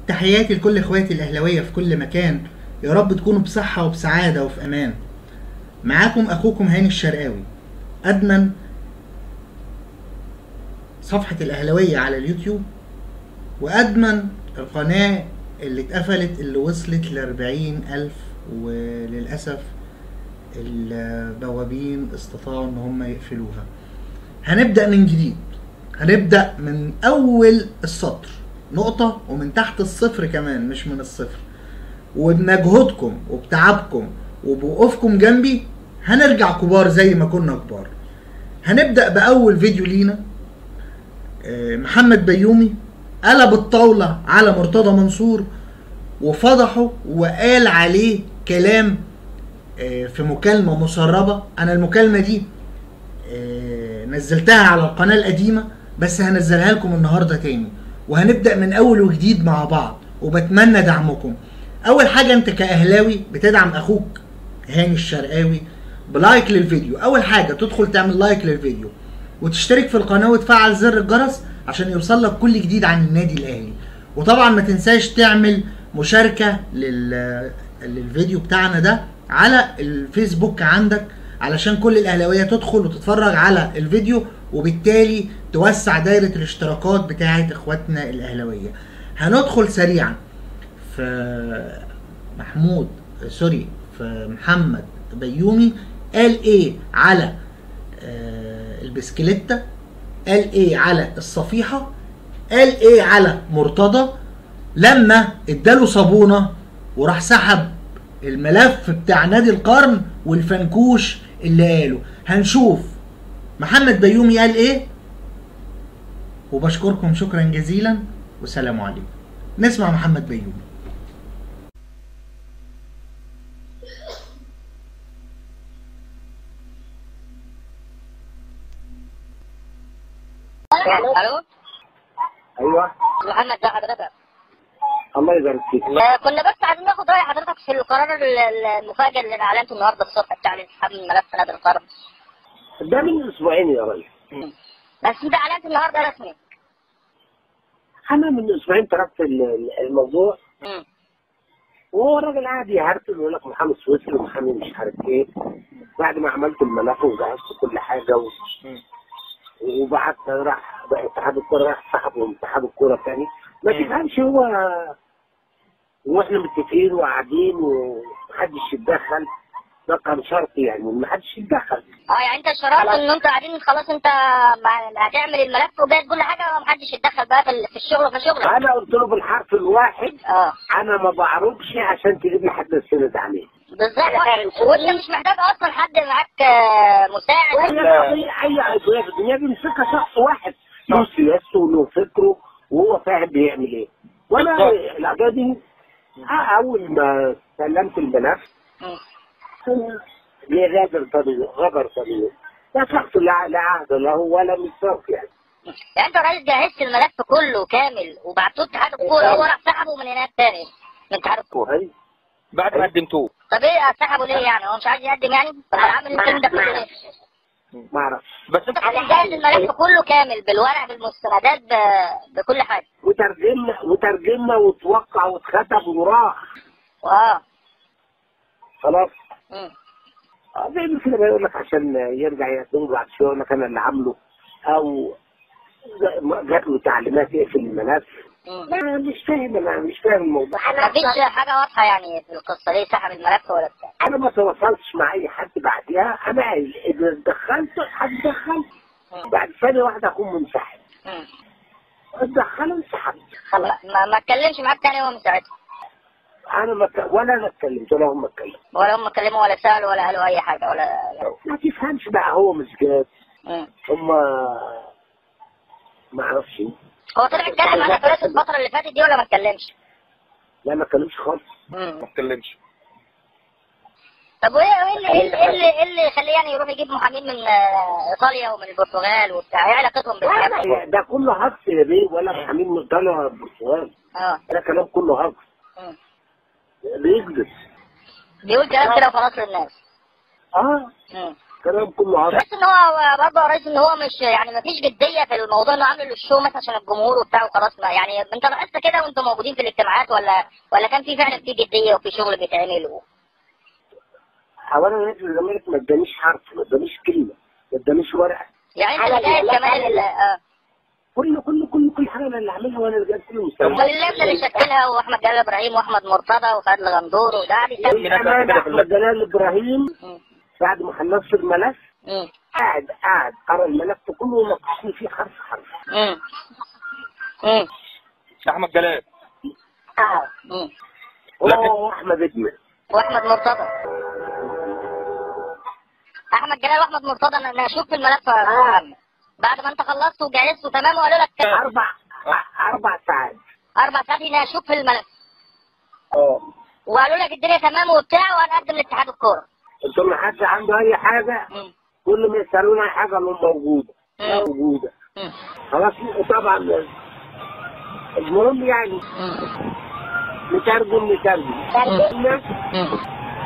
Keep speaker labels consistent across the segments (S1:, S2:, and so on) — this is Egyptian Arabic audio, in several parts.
S1: تحياتي لكل اخواتي الاهلاويه في كل مكان يا رب تكونوا بصحه وبسعاده وفي امان معاكم اخوكم هاني الشرقاوي ادمن صفحه الاهلاويه على اليوتيوب وادمن القناه اللي اتقفلت اللي وصلت لأربعين ألف وللأسف البوابين استطاعوا ان هم يقفلوها هنبدأ من جديد هنبدأ من أول السطر نقطة ومن تحت الصفر كمان مش من الصفر وبمجهودكم وبتعبكم وبوقوفكم جنبي هنرجع كبار زي ما كنا كبار هنبدأ بأول فيديو لينا آه، محمد بيومي قلب الطاولة على مرتضى منصور وفضحه وقال عليه كلام آه، في مكالمة مسربة أنا المكالمة دي آه، نزلتها على القناة القديمة بس هنزلها لكم النهاردة تاني وهنبدأ من أول وجديد مع بعض وبتمنى دعمكم أول حاجة أنت كأهلاوي بتدعم أخوك هاني الشرقاوي بلايك للفيديو أول حاجة تدخل تعمل لايك للفيديو وتشترك في القناة وتفعل زر الجرس عشان يوصل لك كل جديد عن النادي الأهلي وطبعا ما تنساش تعمل مشاركة لل... للفيديو بتاعنا ده على الفيسبوك عندك علشان كل الأهلاوية تدخل وتتفرج على الفيديو وبالتالي توسع دايرة الاشتراكات بتاعة اخواتنا الأهلاوية هندخل سريعا في محمود سوري في محمد بيومي قال ايه على آه، البسكليتة قال ايه على الصفيحة قال ايه على مرتضى لما اداله صابونة وراح سحب الملف بتاع نادي القرن والفنكوش اللي قاله هنشوف محمد بيومي قال ايه وبشكركم شكرا جزيلا والسلام عليكم نسمع محمد بيومي
S2: الو
S3: ايوه
S2: محمد ده حضرتك
S3: الله يبارك فيك
S2: آه، كنا بس عايزين ناخد راي حضرتك في القرار ال- ال- المفاجئ اللي اعلنته النهارده الصبح بتاع انسحاب من ملف نادي القرن
S3: ده من اسبوعين يا ريس
S2: بس انت اعلنت النهارده رسمي
S3: انا من اسبوعين تركت ال- ال- الموضوع
S2: مم.
S3: وهو الراجل قاعد يهرتل ويقول لك محامي سويسري ومحامي مش عارف ايه بعد ما عملت الملف وجهزت كل حاجه و... وبعت راح بقى اتحاد الكوره راح سحبه من اتحاد الكوره تاني ما تفهمش هو واحنا متفقين وقاعدين ومحدش يتدخل ده كان شرط يعني محدش يتدخل
S2: اه يعني انت شرطت ان انت قاعدين خلاص انت مع- هتعمل الملف وجاهز كل حاجه ومحدش يتدخل بقى في ال- في الشغل وفي شغلك
S3: انا قلت له بالحرف الواحد
S2: اه
S3: انا ما بعرضش عشان تجيب لي حد استند عليه
S2: بالظبط وانت مش محتاج اصلا حد معاك آه، مساعد
S3: وهي قضية اي قضيه في الدنيا بيمسكها شخص واحد له سياسته وله فكره وهو فاهم بيعمل ايه وانا القضيه دي آه، اول ما سلمت الملف
S2: مم.
S3: بيغادر طريقه غدر طريقه لا شخص لا لا عهد له ولا ميثاق يعني
S2: يعني انت رئيس جهزت الملف كله كامل وبعتوه اتحاد الكوره هو راح سحبه من هناك تاني من اتحاد الكوره
S3: وهي
S4: بعد ما قدمتوه
S2: طب ايه سحبه ليه يعني هو مش عايز يقدم يعني طب عامل الفيلم ده كله ليه
S3: ما اعرفش
S4: بس انت
S2: انت جاهز الملف كله كامل بالورق بالمستندات ب- بكل حاجه
S3: وترجمنا وترجمنا وتوقع واتختم وراح
S2: اه
S3: خلاص
S2: مم.
S3: اه زي ما كده بيقول لك عشان يرجع يقدم بعد شويه يقول لك انا اللي عامله او جات له تعليمات يقفل الملف
S2: مم.
S3: لا مش فاهم انا مش فاهم الموضوع
S2: مفيش حاجه واضحه يعني في القصه ليه سحب الملف ولا بتاع
S3: انا ما تواصلتش مع اي حد بعديها انا اذا دخلت هتدخل بعد ثانيه واحده اكون منسحب
S2: مم.
S3: اتدخل انسحبت
S2: خلاص ما ما اتكلمش معاك تاني هو من ساعتها
S3: انا ما ك- ولا انا اتكلمت ولا هم اتكلموا
S2: ولا هم كلموا ولا سالوا ولا قالوا اي حاجه ولا
S3: ما تفهمش بقى هو مش جاد
S2: مم.
S3: هم ما اعرفش
S2: هو طلع اتكلم معاك في الفتره اللي فاتت دي ولا ما اتكلمش
S3: لا ما اتكلمش خالص
S2: مم.
S4: ما اتكلمش
S2: طب وايه ايه اللي ايه اللي ايه اللي, إيه اللي يخليه يعني يروح يجيب محامين من آه، ايطاليا ومن البرتغال وبتاع ايه علاقتهم بالحاجات دي؟
S3: ده كله هجص يا بيه ولا محامين من ايطاليا ولا البرتغال
S2: اه
S3: ده كلام كله هجص
S2: مم.
S3: بيكذب
S2: بيقول كلام كده وخلاص للناس
S3: اه
S2: مم.
S3: كلام كله عبط
S2: بس ان هو برضه يا ريس ان هو مش يعني ما فيش جديه في الموضوع انه عامل الشو مثلا عشان الجمهور وبتاع وخلاص ما يعني انت لاحظت كده وانتم موجودين في الاجتماعات ولا ولا كان في فعلا في جديه وفي شغل بيتعمل و...
S3: اولا نادي الزمالك ما ادانيش حرف ما ادانيش كلمه ما ادانيش ورقه
S2: يعني انت اللي جايب كمان ال- اه
S3: كل كل كل كل حاجه انا اللي اعملها وانا اللي جايب كل
S2: امال
S3: المستوى
S2: اللجنه اللي شكلها واحمد جلال ابراهيم واحمد مرتضى وفؤاد الغندور وده قاعد يتكلم
S3: انا احمد جلال ابراهيم
S2: مم.
S3: بعد ما خلصت الملف
S2: مم.
S3: قاعد قاعد قرا الملف كله وناقشني فيه حرف حرف
S2: مم. مم.
S4: احمد جلال
S3: قاعد
S2: مم.
S3: هو احمد ابنه
S2: واحمد مرتضى احمد جلال واحمد مرتضى انا أنا اشوف في الملف يا عم. بعد ما انت خلصت وجهزت وتمام وقالوا لك
S3: اربع اربع ساعات
S2: اربع ساعات هنا اشوف في الملف
S3: اه
S2: وقالوا لك الدنيا تمام وبتاع وهنقدم لاتحاد الكوره
S3: قلت لهم حد عنده اي حاجه
S2: مم.
S3: كل ما يسالونا عن حاجه لهم موجوده
S2: مم.
S3: موجوده
S2: مم.
S3: خلاص طبعا المهم يعني
S2: مم.
S3: نترجم نترجم ترجمنا
S2: مم.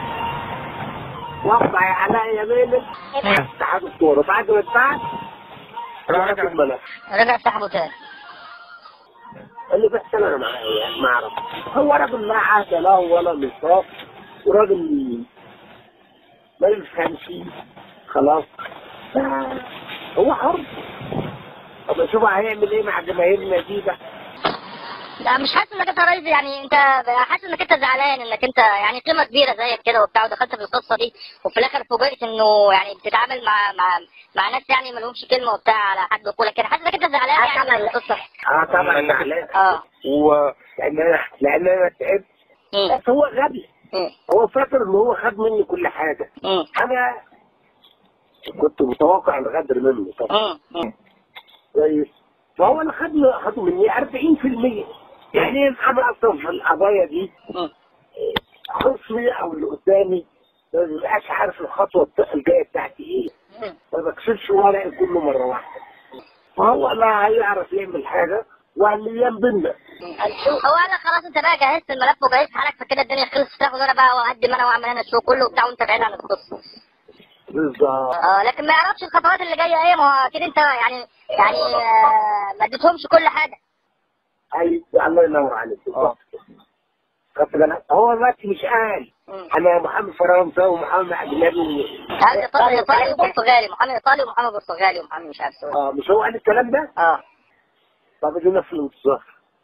S3: وقع على يمينك اتحاد الكوره بعد ما اتبعت رجعت الملف
S2: رجع سحبه تاني
S3: اللي بيحصل انا معاه يعني ما اعرف هو راجل لا عهد له ولا نصاب وراجل ما يفهمش خلاص ف- هو حر طب نشوف هيعمل ايه مع جماهيرنا دي بقى
S2: لا مش حاسس انك انت رئيس يعني انت حاسس انك انت زعلان انك انت يعني قيمه كبيره زيك كده وبتاع ودخلت في القصه دي وفي الاخر فوجئت انه يعني بتتعامل مع مع مع ناس يعني ما لهمش كلمه وبتاع على حد دخولك كده حاسس انك انت زعلان يعني من القصه
S3: اه طبعا زعلان
S2: اه
S3: و لان انا لان انا تعبت
S2: مم.
S3: بس هو غبي
S2: مم.
S3: هو فاكر ان هو خد مني كل حاجه
S2: مم.
S3: انا كنت متوقع الغدر منه طبعا
S2: مم. مم.
S3: كويس فهو اللي خد خدوا مني 40% يعني انا اصلا في القضايا دي
S2: مم.
S3: خصمي او اللي قدامي ما بيبقاش عارف الخطوه الجايه بتاعتي ايه
S2: مم.
S3: ما بكسبش ورقي كله مره واحده فهو لا هيعرف يعمل حاجه والايام بينا
S2: هو قال لك خلاص انت بقى جهزت الملف وجهزت حالك فكده الدنيا خلصت تاخد انا بقى واقدم انا واعمل انا الشو كله وبتاع وانت بعيد عن القصه
S3: بالظبط
S2: اه لكن ما يعرفش الخطوات اللي جايه ايه ما هو اكيد انت يعني يعني آه ما اديتهمش كل حاجه
S3: اي الله ينور عليك بالظبط خدت بالك هو دلوقتي مش قال
S2: مم.
S3: انا محمد فرنسا ومحمد اجنبي
S2: هل ايطالي ايطالي وبرتغالي محمد ايطالي ومحمد برتغالي ومحمد مش عارف سوري
S3: اه مش هو قال الكلام ده؟
S2: اه
S3: طب ادينا في الانتظار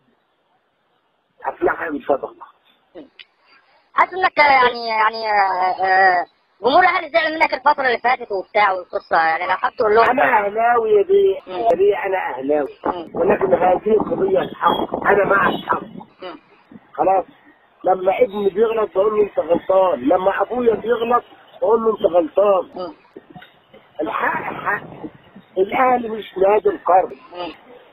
S3: افلحها من صدقه
S2: حاسس انك يعني يعني آه، آه، جمهور الاهلي زعل منك الفتره اللي فاتت وبتاع والقصه يعني لو حابب تقول لهم
S3: انا اهلاوي يا بيه يا بيه انا اهلاوي
S2: مم.
S3: ولكن هذه قضيه حق انا مع الحق
S2: مم.
S3: خلاص لما ابني بيغلط بقول له انت غلطان لما ابويا بيغلط بقول له انت غلطان
S2: مم.
S3: الحق حق الاهلي مش نادي القرن
S2: مم.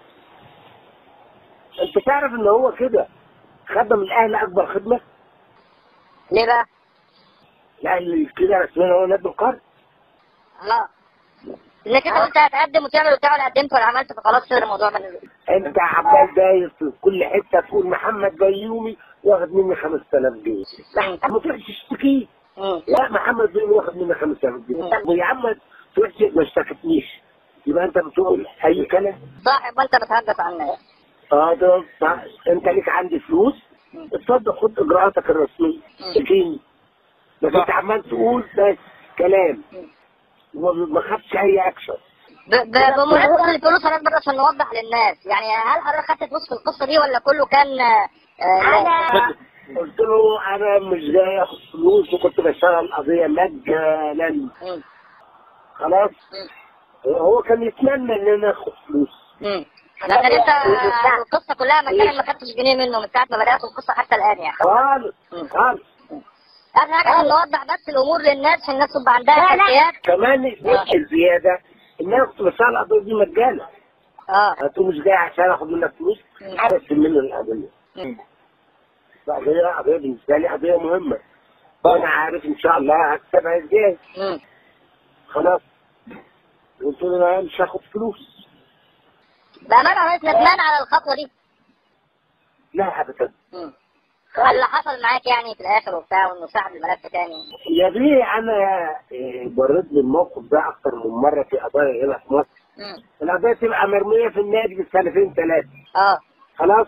S3: انت تعرف ان هو كده خدم الاهلي اكبر خدمه
S2: ليه بقى؟
S3: الاهلي كده رسميا هو نادي القرن
S2: اه انك انت قلت هتقدم وتعمل وبتاع ولا قدمت ولا عملت فخلاص كده الموضوع بالنسبه لي.
S3: انت عمال دايس في كل حته تقول محمد بيومي واخد مني 5000 جنيه لا ما تروحش تشتكيه
S2: مم.
S3: لا محمد بيومي واخد مني 5000 جنيه ويا عم تروح ما اشتكتنيش يبقى انت بتقول اي كلام
S2: صح يبقى انت بتهدف عن الناس
S3: اه ده صح. انت ليك عندي فلوس اتفضل خد اجراءاتك الرسميه اشتكيني لكن انت عمال تقول بس كلام وما ما خدش اي اكشن
S2: ب- ب- بمناسبة الفلوس حضرتك برضه عشان نوضح للناس يعني هل حضرتك خدت فلوس في القصة دي ولا كله كان آه، آه،
S3: انا قلت له انا مش جاي اخد فلوس وكنت بشتغل قضيه مجانا
S2: مم.
S3: خلاص هو كان يتمنى ان انا اخد فلوس
S2: مم. لكن انت آه، القصة كلها مكان ما خدتش جنيه منه من ساعة ما بدأت القصة حتى الآن يعني
S3: خالص خالص
S2: اهم حاجة عشان نوضح بس الأمور للناس عشان الناس تبقى عندها خلفيات
S3: كمان الزياده ان انا كنت بشتغل القضيه دي مجانا
S2: اه
S3: انتوا مش جاي عشان اخد منك فلوس بس مني القضيه
S2: مم.
S3: قضيه قضيه بالنسبه لي قضيه مهمه وانا عارف ان شاء الله هكسبها ازاي
S2: مم.
S3: خلاص قلت له انا مش هاخد فلوس
S2: بأمانة يا ريس ندمان على الخطوة دي
S3: لا ابدا
S2: مم. اللي حصل معاك يعني في الاخر وبتاع وانه سحب الملف تاني
S3: يا بيه انا إيه، مريت بالموقف ده اكتر من مره في قضايا هنا في مصر
S2: مم.
S3: القضايا تبقى مرميه في النادي بالسنتين ثلاثه
S2: اه
S3: خلاص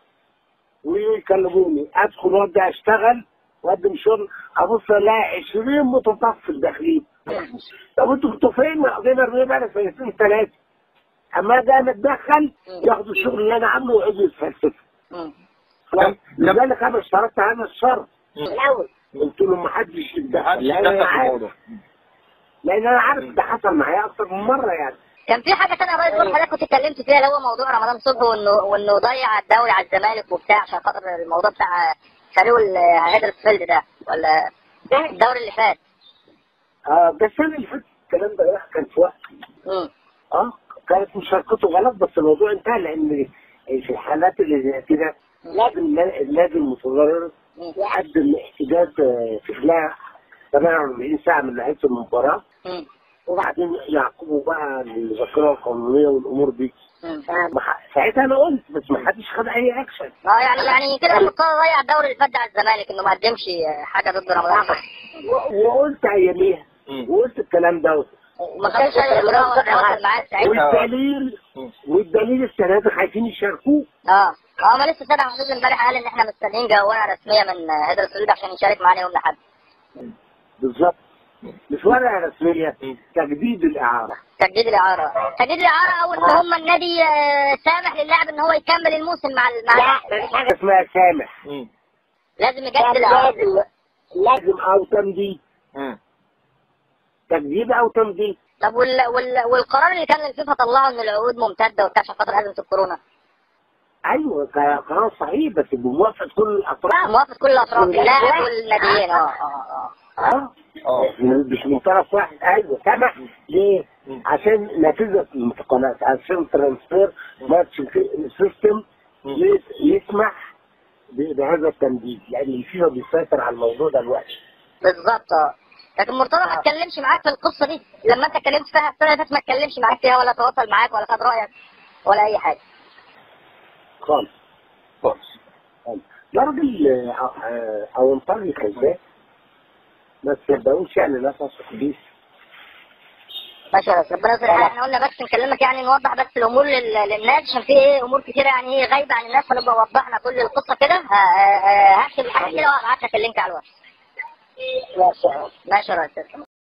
S3: ويكلموني ادخل وابدا اشتغل واقدم شغل ابص الاقي 20 متطفل داخلين طب انتوا كنتوا فين؟ ما قضينا مرميه بقى سنتين ثلاثه اما ده انا اتدخل ياخدوا الشغل اللي انا عامله ويقعدوا يتفلسفوا
S2: مم.
S3: خلاص؟
S4: كم-
S3: لذلك انا اشترطت هذا الشرط
S4: مم.
S3: الاول قلت له ما حدش
S4: محدش
S3: يتدخل لان
S4: يتدخل
S3: انا
S4: في
S3: عارف
S4: الموضوع
S3: لان انا عارف ده حصل معايا اكتر من مره يعني
S2: كان في حاجه ثانيه يا ريس برضه حضرتك كنت اتكلمت فيها اللي هو موضوع رمضان صبحي وانه وانه ضيع الدوري على الزمالك وبتاع عشان خاطر الموضوع بتاع فريق هيدرسفيلد ده ولا الدوري اللي فات
S3: اه بس انا اللي فات الكلام ده كان في وقت
S2: مم.
S3: اه كانت مشاركته غلط بس الموضوع انتهى لان في الحالات اللي زي كده لازم النادي المتضرر
S2: مم.
S3: يقدم احتجاج آه، في خلال 48 ساعه من نهايه المباراه
S2: مم.
S3: وبعدين يعقبوا بقى الذاكره القانونيه والامور دي
S2: مم.
S3: ما ح- ساعتها انا قلت بس ما حدش خد اي اكشن
S2: اه يعني يعني كده المضطر ضيع الدوري اللي فات ده على الزمالك انه ما قدمش حاجه ضد رمضان صبحي
S3: و- وقلت اياميها
S4: مم.
S3: وقلت الكلام ده
S2: وما كانش اجراء وتواصل معاه ساعتها
S3: والدليل
S4: مم.
S3: والدليل السنه دي خايفين يشاركوه
S2: اه اه ما لسه سامع حدود امبارح قال ان احنا مستنيين جوانه رسميه من هيدرسفيلد عشان يشارك معانا يوم الاحد
S3: بالظبط مش ورقه رسميه
S4: مم.
S3: تجديد الاعاره
S2: تجديد الاعاره تجديد الاعاره او ان هم النادي آه، سامح للاعب ان هو يكمل الموسم مع ال- مع
S3: لا مفيش حاجه اسمها سامح
S4: مم.
S2: لازم يجدد الاعاره
S3: لازم لازم او تمديد
S4: مم.
S3: تجديد او تمديد
S2: طب وال... وال... والقرار اللي كان الفيفا طلعه ان العقود ممتده وبتاع عشان خاطر ازمه الكورونا
S3: ايوه ك- قرار صحيح بس بموافقه كل الاطراف
S2: موافق كل الاطراف اللاعب والناديين اه اه اه
S3: اه
S4: اه
S3: مش من طرف واحد ايوه سمح ليه؟
S4: مم.
S3: عشان نتيجه الانتقالات عشان ترانسفير ماتش سيستم
S4: مم.
S3: يس- يسمح ب- بهذا التمديد لان الفيفا بيسيطر على الموضوع ده دلوقتي
S2: بالظبط اه لكن مرتضى ما اتكلمش معاك في القصه دي لما انت اتكلمت فيها السنه اللي فاتت ما اتكلمش معاك فيها ولا تواصل معاك ولا خد رايك ولا اي حاجه
S3: خالص
S4: خالص
S3: خالص. ده راجل آه، آه، او انطري كذاب ما تصدقوش يعني لا تثق بيه
S2: ماشي يا ريس ربنا يستر الحال. احنا قلنا بس نكلمك يعني نوضح بس الامور لل- للناس عشان في ايه امور كتيره يعني ايه غايبه عن الناس فنبقى وضحنا كل القصه كده ه- ه- ه- هكتب الحاجات كده وهبعت لك اللينك على الواتس
S3: لا شعر
S2: ماشي يا ريس